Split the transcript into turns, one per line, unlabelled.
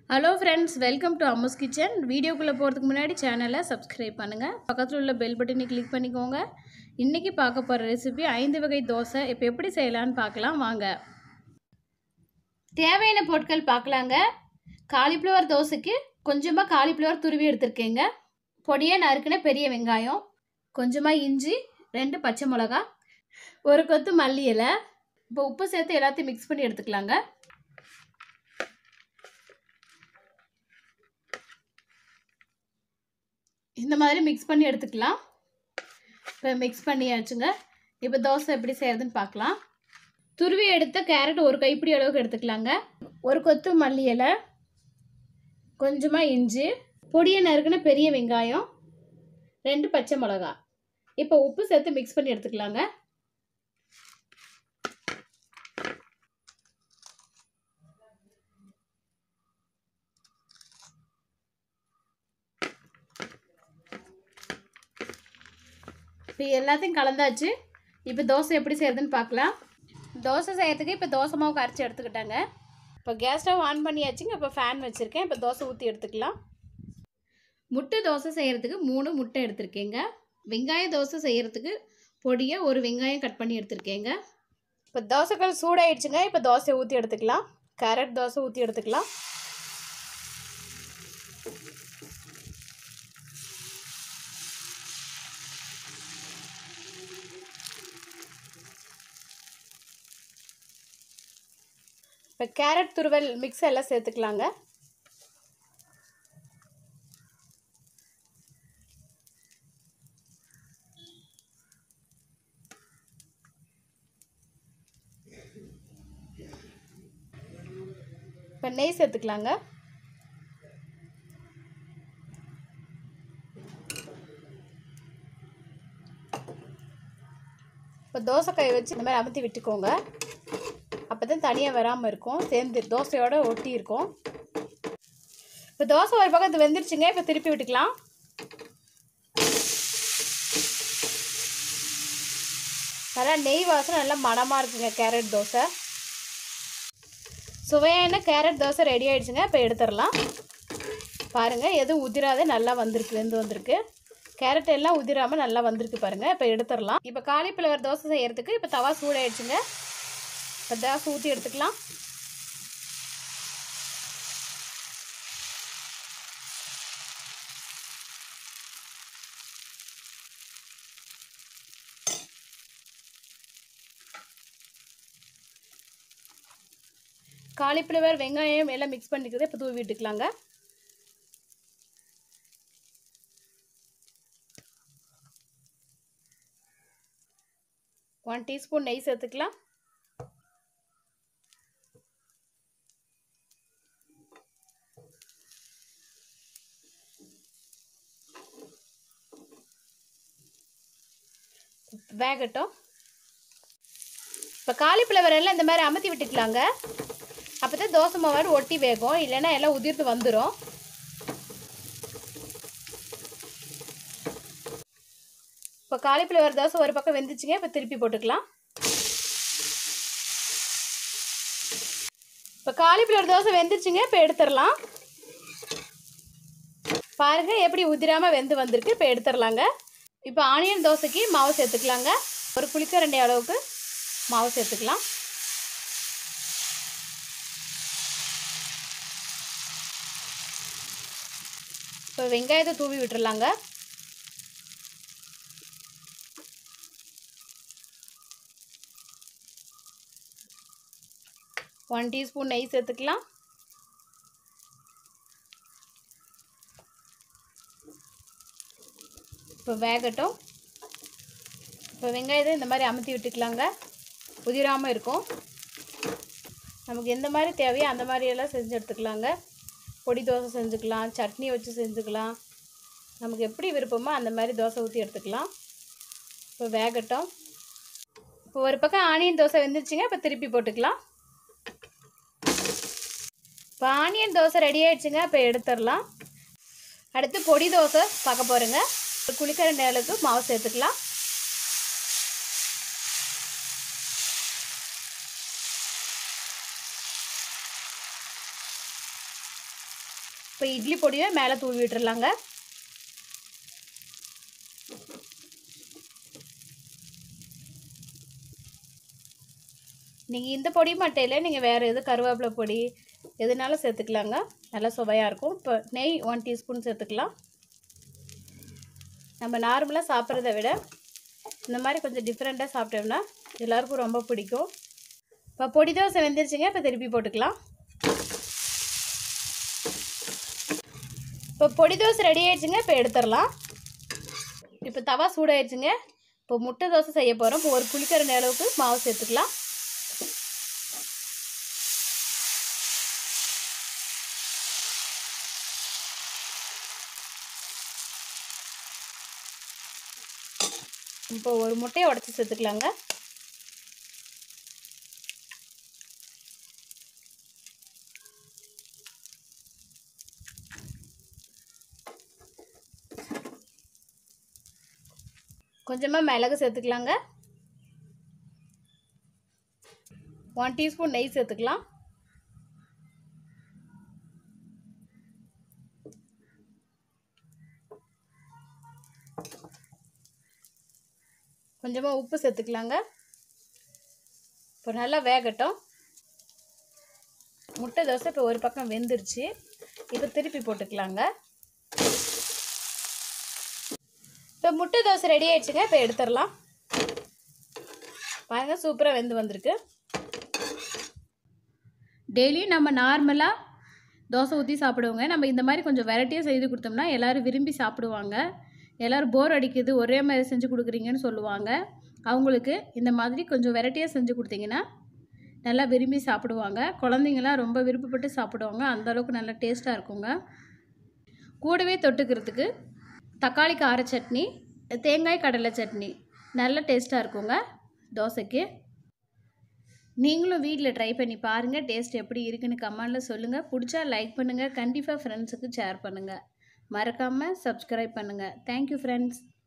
hello friends welcome to Ammu's kitchen வீடியோக்குள்ளே போகிறதுக்கு முன்னாடி சேனலை சப்ஸ்கிரைப் பண்ணுங்கள் பக்கத்தில் உள்ள பெல் பட்டனை கிளிக் பண்ணிக்கோங்க இன்றைக்கி பார்க்க போகிற ரெசிபி ஐந்து வகை தோசை இப்போ எப்படி செய்யலான்னு பார்க்கலாம் வாங்க தேவையான பொருட்கள் பார்க்கலாங்க காலிஃப்ளவர் தோசைக்கு கொஞ்சமாக காலிஃப்ளவர் துருவி எடுத்திருக்கேங்க பொடியாக நறுக்கின பெரிய வெங்காயம் கொஞ்சமாக இஞ்சி ரெண்டு பச்சை மிளகா ஒரு கொத்து மல்லி இலை இப்போ உப்பு சேர்த்து எல்லாத்தையும் மிக்ஸ் பண்ணி எடுத்துக்கலாங்க இந்த மாதிரி மிக்ஸ் பண்ணி எடுத்துக்கலாம் இப்போ மிக்ஸ் பண்ணியாச்சுங்க இப்போ தோசை எப்படி செய்கிறதுன்னு பார்க்கலாம் துருவி எடுத்த கேரட் ஒரு கைப்பிடி அளவுக்கு எடுத்துக்கலாங்க ஒரு கொத்து மல்லி இலை கொஞ்சமாக இஞ்சி பொடியை நறுக்குன பெரிய வெங்காயம் ரெண்டு பச்சை மிளகா இப்போ உப்பு சேர்த்து மிக்ஸ் பண்ணி எடுத்துக்கலாங்க இப்போ எல்லாத்தையும் கலந்தாச்சு இப்போ தோசை எப்படி செய்கிறதுன்னு பார்க்கலாம் தோசை செய்கிறதுக்கு இப்போ தோசை மாவு கரைச்சி எடுத்துக்கிட்டாங்க இப்போ கேஸ் ஸ்டவ் ஆன் பண்ணியாச்சுங்க இப்போ ஃபேன் வச்சுருக்கேன் இப்போ தோசை ஊற்றி எடுத்துக்கலாம் முட்டை தோசை செய்கிறதுக்கு மூணு முட்டை எடுத்திருக்கேங்க வெங்காய தோசை செய்கிறதுக்கு பொடியை ஒரு வெங்காயம் கட் பண்ணி எடுத்திருக்கேங்க இப்போ தோசைக்கல் சூடாயிடுச்சுங்க இப்போ தோசை ஊற்றி எடுத்துக்கலாம் கேரட் தோசை ஊற்றி எடுத்துக்கலாம் இப்போ கேரட் துருவல் மிக்ஸ் எல்லாம் சேர்த்துக்கலாங்க இப்போ நெய் சேர்த்துக்கலாங்க இப்போ தோசைக்காய் வச்சு இந்த மாதிரி அமுத்தி விட்டுக்கோங்க அப்போ தான் தனியாக வராமல் இருக்கும் சேர்ந்து தோசையோட ஒட்டி இருக்கும் இப்போ தோசை ஒரு பக்கத்து வெந்துருச்சுங்க இப்போ திருப்பி விட்டுக்கலாம் நல்லா நெய் வாசனை நல்லா மணமாக இருக்குங்க கேரட் தோசை சுவையான கேரட் தோசை ரெடி ஆகிடுச்சுங்க இப்போ எடுத்துடலாம் பாருங்கள் எதுவும் உதிராத நல்லா வந்திருக்கு வெந்து வந்திருக்கு கேரட் எல்லாம் உதிராமல் நல்லா வந்திருக்கு பாருங்கள் இப்போ எடுத்துடலாம் இப்போ காலிஃப்ளவர் தோசை செய்கிறதுக்கு இப்போ தவா சூடாயிடுச்சுங்க இப்போ தோசை ஊற்றி எடுத்துக்கலாம் காலிஃப்ளவர் வெங்காயம் எல்லாம் மிக்ஸ் பண்ணிக்கிறது இப்போ தூவி விட்டுக்கலாங்க ஒன் டீஸ்பூன் நெய் சேர்த்துக்கலாம் வேகட்டும் இப்போ காலிஃப்ளவர் எல்லாம் இந்த மாதிரி அமுத்தி விட்டுக்கலாங்க அப்போ தான் தோசை மாவோடு ஒட்டி வேகும் இல்லைன்னா எல்லாம் உதிர்த்து வந்துடும் இப்போ காலிஃப்ளவர் தோசை ஒரு பக்கம் வெந்துச்சுங்க இப்போ திருப்பி போட்டுக்கலாம் இப்போ காலிஃப்ளவர் தோசை வெந்துருச்சுங்க இப்போ எடுத்துடலாம் பாருங்கள் எப்படி உதிராமல் வெந்து வந்திருக்கு இப்போ எடுத்துடலாங்க இப்போ ஆனியன் தோசைக்கு மாவு சேர்த்துக்கலாங்க ஒரு புளிக்கரண்டி அளவுக்கு மாவு சேர்த்துக்கலாம் இப்போ வெங்காயத்தை தூவி விட்டுறலாங்க ஒன் டீஸ்பூன் நெய் சேர்த்துக்கலாம் இப்போ வேகட்டும் இப்போ வெங்காயத்தை இந்த மாதிரி அமுத்தி விட்டுக்கலாங்க உதிராமல் இருக்கும் நமக்கு எந்த மாதிரி தேவையோ அந்த மாதிரியெல்லாம் செஞ்சு எடுத்துக்கலாங்க பொடி தோசை செஞ்சுக்கலாம் சட்னி வச்சு செஞ்சுக்கலாம் நமக்கு எப்படி விருப்பமோ அந்த மாதிரி தோசை ஊற்றி எடுத்துக்கலாம் இப்போ வேகட்டும் இப்போ ஒரு பக்கம் ஆனியன் தோசை வெந்துருச்சுங்க இப்போ திருப்பி போட்டுக்கலாம் இப்போ ஆனியன் தோசை ரெடி ஆகிடுச்சுங்க இப்போ எடுத்துடலாம் அடுத்து பொடி தோசை பார்க்க போகிறேங்க குளிக்கரண்டி அளவுக்கு மாவு சேர்த்துக்கலாம் இப்போ இட்லி பொடியை மேலே தூவி விட்டுறலாங்க நீங்கள் இந்த பொடி மட்டும் இல்லை நீங்கள் வேறு எது கருவேப்பிலை பொடி எதுனாலும் சேர்த்துக்கலாங்க நல்லா சுவையாக இருக்கும் இப்போ நெய் ஒன் டீஸ்பூன் சேர்த்துக்கலாம் நம்ம நார்மலாக சாப்பிட்றத விட இந்த மாதிரி கொஞ்சம் டிஃப்ரெண்ட்டாக சாப்பிட்டோம்னா எல்லாருக்கும் ரொம்ப பிடிக்கும் இப்போ பொடி தோசை வெந்துருச்சுங்க இப்போ திருப்பி போட்டுக்கலாம் இப்போ பொடி தோசை ரெடி ஆயிடுச்சுங்க இப்போ எடுத்துடலாம் இப்போ தவா சூடாயிடுச்சுங்க இப்போ முட்டை தோசை செய்ய போகிறோம் இப்போ ஒரு குளிக்கரண்டி அளவுக்கு மாவு சேர்த்துக்கலாம் இப்போ ஒரு முட்டையை உடச்சி சேர்த்துக்கலாங்க கொஞ்சமாக மிளகு சேர்த்துக்கலாங்க ஒன் டீஸ்பூன் நெய் சேர்த்துக்கலாம் கொஞ்சமாக உப்பு சேர்த்துக்கலாங்க இப்போ நல்லா வேகட்டும் முட்டை தோசை இப்போ ஒரு பக்கம் வெந்துருச்சு இப்போ திருப்பி போட்டுக்கலாங்க இப்போ முட்டை தோசை ரெடி ஆயிடுச்சுங்க இப்போ எடுத்துடலாம் பாருங்கள் சூப்பராக வெந்து வந்திருக்கு டெய்லியும் நம்ம நார்மலாக தோசை ஊற்றி சாப்பிடுவோங்க நம்ம இந்த மாதிரி கொஞ்சம் வெரைட்டியாக செய்து கொடுத்தோம்னா எல்லோரும் விரும்பி சாப்பிடுவாங்க எல்லோரும் போர் அடிக்குது ஒரே மாதிரி செஞ்சு கொடுக்குறீங்கன்னு சொல்லுவாங்க அவங்களுக்கு இந்த மாதிரி கொஞ்சம் வெரைட்டியாக செஞ்சு கொடுத்தீங்கன்னா நல்லா விரும்பி சாப்பிடுவாங்க குழந்தைங்களாம் ரொம்ப விருப்பப்பட்டு சாப்பிடுவாங்க அந்தளவுக்கு நல்லா டேஸ்ட்டாக இருக்குங்க கூடவே தொட்டுக்கிறதுக்கு தக்காளி கார சட்னி தேங்காய் கடலை சட்னி நல்ல டேஸ்ட்டாக இருக்குங்க தோசைக்கு நீங்களும் வீட்டில் ட்ரை பண்ணி பாருங்கள் டேஸ்ட் எப்படி இருக்குன்னு கமெண்டில் சொல்லுங்கள் பிடிச்சா லைக் பண்ணுங்கள் கண்டிப்பாக ஃப்ரெண்ட்ஸுக்கு ஷேர் பண்ணுங்கள் மறக்காமல் சப்ஸ்கிரைப் பண்ணுங்கள் தேங்க்யூ ஃப்ரெண்ட்ஸ்